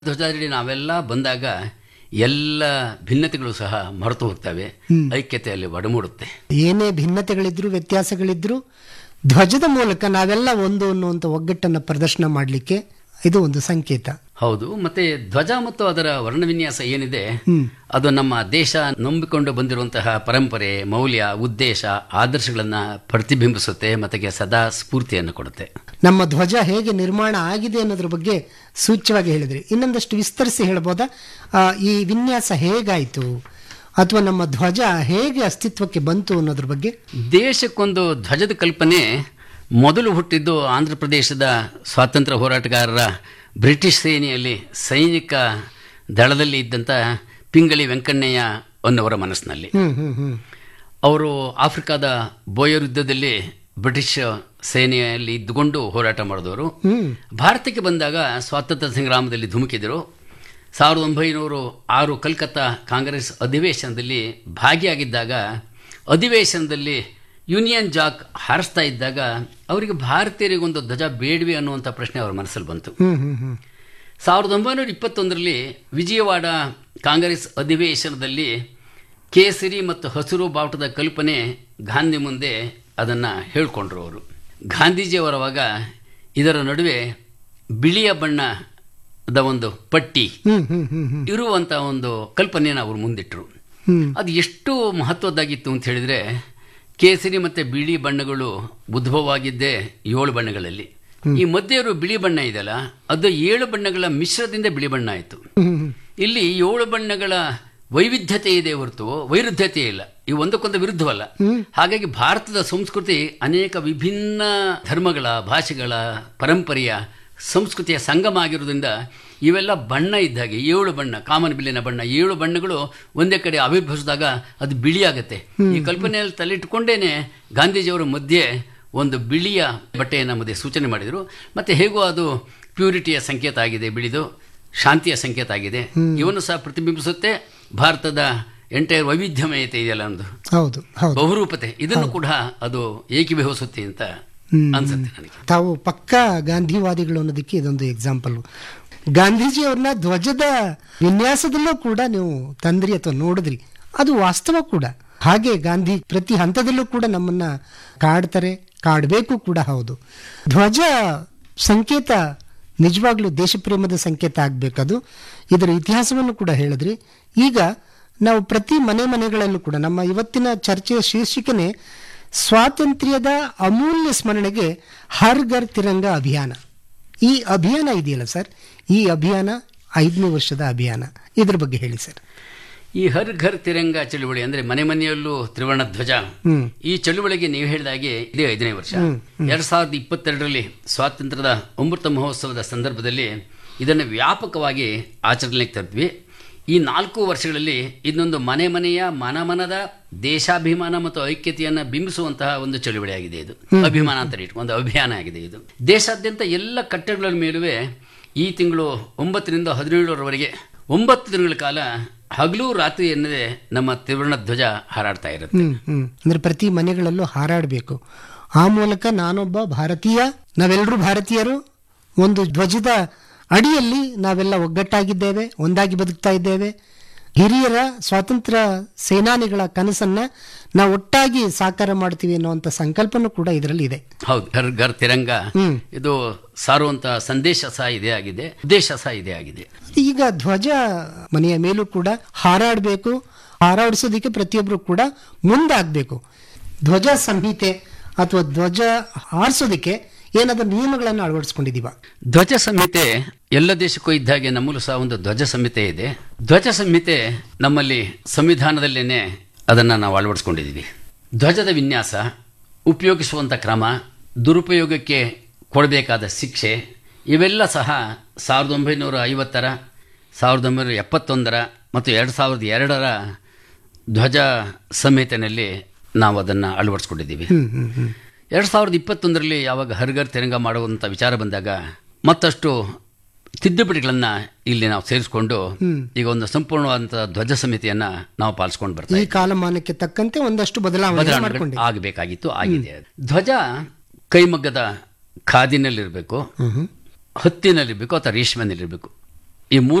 ಧ್ವಜಾರಿ ನಾವೆಲ್ಲ ಬಂದಾಗ ಎಲ್ಲ ಭಿನ್ನತೆಗಳು ಸಹ ಮರೆತು ಹೋಗ್ತವೆ ಐಕ್ಯತೆಯಲ್ಲಿ ಒಡಮೂಡುತ್ತೆ ಏನೇ ಭಿನ್ನತೆಗಳಿದ್ರು ವ್ಯತ್ಯಾಸಗಳಿದ್ರು ಧ್ವಜದ ಮೂಲಕ ನಾವೆಲ್ಲ ಒಂದು ಅನ್ನುವಂಥ ಒಗ್ಗಟ್ಟನ್ನು ಪ್ರದರ್ಶನ ಮಾಡಲಿಕ್ಕೆ ಇದು ಒಂದು ಸಂಕೇತ ಹೌದು ಮತ್ತೆ ಧ್ವಜ ಮತ್ತು ಅದರ ವರ್ಣವಿನ್ಯಾಸ ಏನಿದೆ ಅದು ನಮ್ಮ ದೇಶ ನಂಬಿಕೊಂಡು ಬಂದಿರುವಂತಹ ಪರಂಪರೆ ಮೌಲ್ಯ ಉದ್ದೇಶ ಆದರ್ಶಗಳನ್ನ ಪ್ರತಿಬಿಂಬಿಸುತ್ತೆ ಮತ್ತೆ ಸದಾ ಸ್ಫೂರ್ತಿಯನ್ನು ಕೊಡುತ್ತೆ ನಮ್ಮ ಧ್ವಜ ಹೇಗೆ ನಿರ್ಮಾಣ ಆಗಿದೆ ಅನ್ನೋದ್ರ ಬಗ್ಗೆ ಸೂಚ್ಯವಾಗಿ ಹೇಳಿದ್ರಿ ಇನ್ನೊಂದಷ್ಟು ವಿಸ್ತರಿಸಿ ಹೇಳ್ಬೋದಾ ಆ, ಈ ವಿನ್ಯಾಸ ಹೇಗಾಯಿತು ಅಥವಾ ನಮ್ಮ ಧ್ವಜ ಹೇಗೆ ಅಸ್ತಿತ್ವಕ್ಕೆ ಬಂತು ಅನ್ನೋದ್ರ ಬಗ್ಗೆ ದೇಶಕ್ಕೊಂದು ಧ್ವಜದ ಕಲ್ಪನೆ ಮೊದಲು ಹುಟ್ಟಿದ್ದು ಆಂಧ್ರ ಪ್ರದೇಶದ ಸ್ವಾತಂತ್ರ್ಯ ಹೋರಾಟಗಾರರ ಬ್ರಿಟಿಷ್ ಸೇನೆಯಲ್ಲಿ ಸೈನಿಕ ದಳದಲ್ಲಿ ಇದ್ದಂಥ ಪಿಂಗಳಿ ವೆಂಕಣ್ಣಯ್ಯ ಅನ್ನೋರ ಮನಸ್ಸಿನಲ್ಲಿ ಹ್ಮ್ ಹ್ಮ್ ಹ್ಮ್ ಅವರು ಆಫ್ರಿಕಾದ ಬೋಯರ್ ಯುದ್ಧದಲ್ಲಿ ಬ್ರಿಟಿಷ್ ಸೇನೆಯಲ್ಲಿ ಇದ್ದುಕೊಂಡು ಹೋರಾಟ ಮಾಡಿದವರು ಹ್ಮ್ ಭಾರತಕ್ಕೆ ಬಂದಾಗ ಸ್ವಾತಂತ್ರ್ಯ ಸಂಗ್ರಾಮದಲ್ಲಿ ಧುಮುಕಿದರು ಸಾವಿರದ ಒಂಬೈನೂರು ಆರು ಕಲ್ಕತ್ತಾ ಕಾಂಗ್ರೆಸ್ ಅಧಿವೇಶನದಲ್ಲಿ ಭಾಗಿಯಾಗಿದ್ದಾಗ ಅಧಿವೇಶನದಲ್ಲಿ ಯೂನಿಯನ್ ಜಾಕ್ ಹಾರಿಸ್ತಾ ಇದ್ದಾಗ ಅವರಿಗೆ ಭಾರತೀಯರಿಗೊಂದು ಧ್ವಜ ಬೇಡವೆ ಅನ್ನುವಂಥ ಪ್ರಶ್ನೆ ಅವರ ಮನಸ್ಸಲ್ಲಿ ಬಂತು ಹ್ಮ್ ಹ್ಮ್ ಹ್ಮ್ ಸಾವಿರದ ಒಂಬೈನೂರ ಇಪ್ಪತ್ತೊಂದರಲ್ಲಿ ವಿಜಯವಾಡ ಕಾಂಗ್ರೆಸ್ ಅಧಿವೇಶನದಲ್ಲಿ ಕೇಸರಿ ಮತ್ತು ಹಸಿರು ಬಾವುಟದ ಕಲ್ಪನೆ ಗಾಂಧಿ ಮುಂದೆ ಅದನ್ನು ಹೇಳಿಕೊಂಡ್ರು ಅವರು ಗಾಂಧೀಜಿಯವರವಾಗ ಇದರ ನಡುವೆ ಬಿಳಿಯ ಬಣ್ಣದ ಒಂದು ಪಟ್ಟಿ ಹ್ಮ್ ಹ್ಮ್ ಹ್ಮ್ ಹ್ಮ್ ಇರುವಂಥ ಒಂದು ಕಲ್ಪನೆಯನ್ನು ಅವರು ಮುಂದಿಟ್ಟರು ಹ್ಮ್ ಅದು ಎಷ್ಟು ಮಹತ್ವದ್ದಾಗಿತ್ತು ಅಂತ ಹೇಳಿದ್ರೆ ಕೇಸರಿ ಮತ್ತೆ ಬಿಳಿ ಬಣ್ಣಗಳು ಉದ್ಭವವಾಗಿದ್ದೇ ಏಳು ಬಣ್ಣಗಳಲ್ಲಿ ಈ ಮಧ್ಯೆ ಇರೋ ಬಿಳಿ ಬಣ್ಣ ಇದೆಯಲ್ಲ ಅದು ಏಳು ಬಣ್ಣಗಳ ಮಿಶ್ರದಿಂದ ಬಿಳಿ ಬಣ್ಣ ಆಯಿತು ಹ್ಮ್ ಹ್ಮ್ ಇಲ್ಲಿ ಏಳು ಬಣ್ಣಗಳ ವೈವಿಧ್ಯತೆ ಇದೆ ಹೊರತು ವೈರುಧ್ಯತೆ ಇಲ್ಲ ಈ ಒಂದಕ್ಕೊಂದು ವಿರುದ್ಧವಲ್ಲ ಹಾಗಾಗಿ ಭಾರತದ ಸಂಸ್ಕೃತಿ ಅನೇಕ ವಿಭಿನ್ನ ಧರ್ಮಗಳ ಭಾಷೆಗಳ ಪರಂಪರೆಯ ಸಂಸ್ಕೃತಿಯ ಸಂಗಮ ಆಗಿರೋದ್ರಿಂದ ಇವೆಲ್ಲ ಬಣ್ಣ ಇದ್ದಾಗೆ ಏಳು ಬಣ್ಣ ಕಾಮನ್ ಬಿಲ್ಲಿನ ಬಣ್ಣ ಏಳು ಬಣ್ಣಗಳು ಒಂದೇ ಕಡೆ ಆವಿರ್ಭವಿಸಿದಾಗ ಅದು ಬಿಳಿಯಾಗತ್ತೆ ಈ ಕಲ್ಪನೆಯಲ್ಲಿ ತಲೆಯಿಟ್ಟುಕೊಂಡೇನೆ ಗಾಂಧೀಜಿಯವರ ಮಧ್ಯೆ ಒಂದು ಬಿಳಿಯ ಬಟ್ಟೆಯನ್ನು ಮಧ್ಯೆ ಸೂಚನೆ ಮಾಡಿದರು ಮತ್ತೆ ಹೇಗೂ ಅದು ಪ್ಯೂರಿಟಿಯ ಸಂಕೇತ ಆಗಿದೆ ಬಿಳಿದು ಶಾಂತಿಯ ಸಂಕೇತ ಆಗಿದೆ ಇವನ್ನು ಸಹ ಪ್ರತಿಬಿಂಬಿಸುತ್ತೆ ಭಾರತದ ಎಂಟೈರ್ ವೈವಿಧ್ಯಮಯತೆ ಇದೆಯಲ್ಲ ಒಂದು ಹೌದು ಹೌದು ಬಹುರೂಪತೆ ಇದನ್ನು ಕೂಡ ಅದು ಏಕೀಭವಿಸುತ್ತೆ ಅಂತ ಹ್ಮ್. ಅನ್ಸುತ್ತೆ ನನಗೆ ತಾವು ಪಕ್ಕಾ ಗಾಂಧಿವಾದಿಗಳು ಅನ್ನೋದಕ್ಕೆ ಇದೊಂದು ಎಕ್ಸಾಂಪಲ್ ಗಾಂಧೀಜಿ ಅವ್ರನ್ನ ಧ್ವಜದ ವಿನ್ಯಾಸದಲ್ಲೂ ಕೂಡ ನೀವು ತಂದ್ರಿ ಅಥವಾ ನೋಡಿದ್ರಿ ಅದು ವಾಸ್ತವ ಕೂಡ ಹಾಗೆ ಗಾಂಧಿ ಪ್ರತಿ ಹಂತದಲ್ಲೂ ಕೂಡ ನಮ್ಮನ್ನ ಕಾಡ್ತಾರೆ ಕಾಡಬೇಕು ಕೂಡ ಹೌದು ಧ್ವಜ ಸಂಕೇತ ನಿಜವಾಗ್ಲೂ ದೇಶಪ್ರೇಮದ ಸಂಕೇತ ಆಗಬೇಕದು ಇದರ ಇತಿಹಾಸವನ್ನು ಕೂಡ ಹೇಳಿದ್ರಿ ಈಗ ನಾವು ಪ್ರತಿ ಮನೆ ಮನೆಗಳಲ್ಲೂ ಕೂಡ ನಮ್ಮ ಇವತ್ತಿನ ಚರ್ಚೆಯ ಶೀರ್ಷಿಕೆನೆ ಸ್ವಾತಂತ್ರ್ಯದ ಅಮೂಲ್ಯ ಸ್ಮರಣೆಗೆ ಹರ್ ಘರ್ ತಿರಂಗ ಅಭಿಯಾನ ಈ ಅಭಿಯಾನ ಇದೆಯಲ್ಲ ಸರ್ ಈ ಅಭಿಯಾನ ಐದನೇ ವರ್ಷದ ಅಭಿಯಾನ ಇದ್ರ ಬಗ್ಗೆ ಹೇಳಿ ಸರ್ ಈ ಹರ್ ಘರ್ ತಿರಂಗ ಚಳುವಳಿ ಅಂದ್ರೆ ಮನೆ ಮನೆಯಲ್ಲೂ ತ್ರಿವರ್ಣ ಧ್ವಜ ಹ್ಮ್ ಈ ಚಳುವಳಿಗೆ ನೀವು ಹೇಳಿದ ಹಾಗೆ ಇದೇ ಐದನೇ ವರ್ಷ ಎರಡ್ ಸಾವಿರದ ಇಪ್ಪತ್ತೆರಡರಲ್ಲಿ ಸ್ವಾತಂತ್ರ್ಯದ ಅಮೃತ ಮಹೋತ್ಸವದ ಸಂದರ್ಭದಲ್ಲಿ ಇದನ್ನು ವ್ಯಾಪಕವಾಗಿ ಆಚರಣೆಗೆ ತರ್ದ್ವಿ ಈ ನಾಲ್ಕು ವರ್ಷಗಳಲ್ಲಿ ಇದೊಂದು ಮನೆ ಮನೆಯ ಮನಮನದ ದೇಶಾಭಿಮಾನ ಮತ್ತು ಐಕ್ಯತೆಯನ್ನು ಬಿಂಬಿಸುವಂತಹ ಒಂದು ಚಳುವಳಿಯಾಗಿದೆ ಇದು ಅಭಿಮಾನ ಅಂತ ಇಟ್ಟು ಒಂದು ಅಭಿಯಾನ ಆಗಿದೆ ಇದು ದೇಶಾದ್ಯಂತ ಎಲ್ಲ ಕಟ್ಟಡಗಳ ಮೇಲುವೆ ಈ ತಿಂಗಳು ಒಂಬತ್ತರಿಂದ ಹದಿನೇಳರವರೆಗೆ ಒಂಬತ್ತು ದಿನಗಳ ಕಾಲ ಹಗಲು ರಾತ್ರಿ ಎನ್ನದೆ ನಮ್ಮ ತ್ರಿವರ್ಣ ಧ್ವಜ ಹಾರಾಡ್ತಾ ಇರುತ್ತೆ ಹ್ಮ್ ಹ್ಮ್ ಅಂದ್ರೆ ಪ್ರತಿ ಮನೆಗಳಲ್ಲೂ ಹಾರಾಡಬೇಕು ಆ ಮೂಲಕ ನಾನೊಬ್ಬ ಭಾರತೀಯ ನಾವೆಲ್ಲರೂ ಭಾರತೀಯರು ಒಂದು ಧ್ವಜದ ಅಡಿಯಲ್ಲಿ ನಾವೆಲ್ಲ ಒಗ್ಗಟ್ಟಾಗಿದ್ದೇವೆ ಒಂದಾಗಿ ಬದುಕ್ತಾ ಇದ್ದೇವೆ ಹಿರಿಯರ ಸ್ವಾತಂತ್ರ್ಯ ಸೇನಾನಿಗಳ ಕನಸನ್ನ ನಾವು ಒಟ್ಟಾಗಿ ಸಾಕಾರ ಮಾಡ್ತೀವಿ ಅನ್ನುವಂಥ ಸಂಕಲ್ಪನೂ ಕೂಡ ಇದರಲ್ಲಿ ಇದೆ ಹೌದು ಘರ್ ಘರ್ ತಿರಂಗ ಹ್ಮ್. ಇದು ಸಾರುವಂತ ಸಂದೇಶ ಸಹ ಇದೇ ಆಗಿದೆ ಉದ್ದೇಶ ಸಹ ಇದೇ ಆಗಿದೆ ಈಗ ಧ್ವಜ ಮನೆಯ ಮೇಲೂ ಕೂಡ ಹಾರಾಡಬೇಕು ಹಾರಾಡಿಸೋದಕ್ಕೆ ಪ್ರತಿಯೊಬ್ಬರು ಕೂಡ ಮುಂದಾಗಬೇಕು ಧ್ವಜ ಸಂಹಿತೆ ಅಥವಾ ಧ್ವಜ ಹಾರಿಸೋದಕ್ಕೆ ಏನಾದರೂ ನಿಯಮಗಳನ್ನು ಅಳವಡಿಸ್ಕೊಂಡಿದೀವ ಧ್ವಜ ಸಂಹಿತೆ ಎಲ್ಲ ದೇಶಕ್ಕೂ ಇದ್ದ ಹಾಗೆ ನಮ್ಮಲ್ಲೂ ಸಹ ಒಂದು ಧ್ವಜ ಸಂಹಿತೆ ಇದೆ ಧ್ವಜ ಸಂಹಿತೆ ನಮ್ಮಲ್ಲಿ ಸಂವಿಧಾನದಲ್ಲೇನೆ ಅದನ್ನು ನಾವು ಅಳವಡಿಸ್ಕೊಂಡಿದ್ದೀವಿ ಧ್ವಜದ ವಿನ್ಯಾಸ ಉಪಯೋಗಿಸುವಂಥ ಕ್ರಮ ದುರುಪಯೋಗಕ್ಕೆ ಕೊಡಬೇಕಾದ ಶಿಕ್ಷೆ ಇವೆಲ್ಲ ಸಹ ಸಾವಿರದ ಒಂಬೈನೂರ ಐವತ್ತರ ಸಾವಿರದ ಒಂಬೈನೂರ ಎಪ್ಪತ್ತೊಂದರ ಮತ್ತು ಎರಡು ಸಾವಿರದ ಎರಡರ ಧ್ವಜ ಸಂಹಿತೆಯಲ್ಲಿ ನಾವು ಅದನ್ನು ಅಳವಡಿಸ್ಕೊಂಡಿದ್ದೀವಿ ಹ್ಮ್ ಹ್ಮ್ ಹ್ಮ್ ಎರಡು ಸಾವಿರದ ಇಪ್ಪತ್ತೊಂದರಲ್ಲಿ ಯಾವಾಗ ಹರ್ಗರ್ ತಿರಂಗ ಮಾಡುವಂಥ ವಿಚಾರ ಬಂದಾಗ ಮತ್ತಷ್ಟು ತಿದ್ದುಪಡಿಗಳನ್ನು ಇಲ್ಲಿ ನಾವು ಸೇರಿಸ್ಕೊಂಡು ಈಗ ಒಂದು ಸಂಪೂರ್ಣವಾದಂಥ ಧ್ವಜ ಸಮಿತಿಯನ್ನ ನಾವು ಪಾಲಿಸ್ಕೊಂಡು ಬರ್ತಾ ಈ ಕಾಲಮಾನಕ್ಕೆ ತಕ್ಕಂತೆ ಒಂದಷ್ಟು ಬದಲಾವಣೆ ಬದಲಾವಣೆಗಳು ಮಾಡ್ಕೊಂಡಿ ಆಗಬೇಕಾಗಿತ್ತು ಆಗಿದೆ ಧ್ವಜ ಕೈಮಗ್ಗದ ಖಾದಿನಲ್ಲಿರಬೇಕು ಹ್ಮ್ ಹ್ಮ್ ಹತ್ತಿನಲ್ಲಿರಬೇಕು ಅಥವಾ ರೇಷ್ಮೆನಲ್ಲಿರಬೇಕು ಈ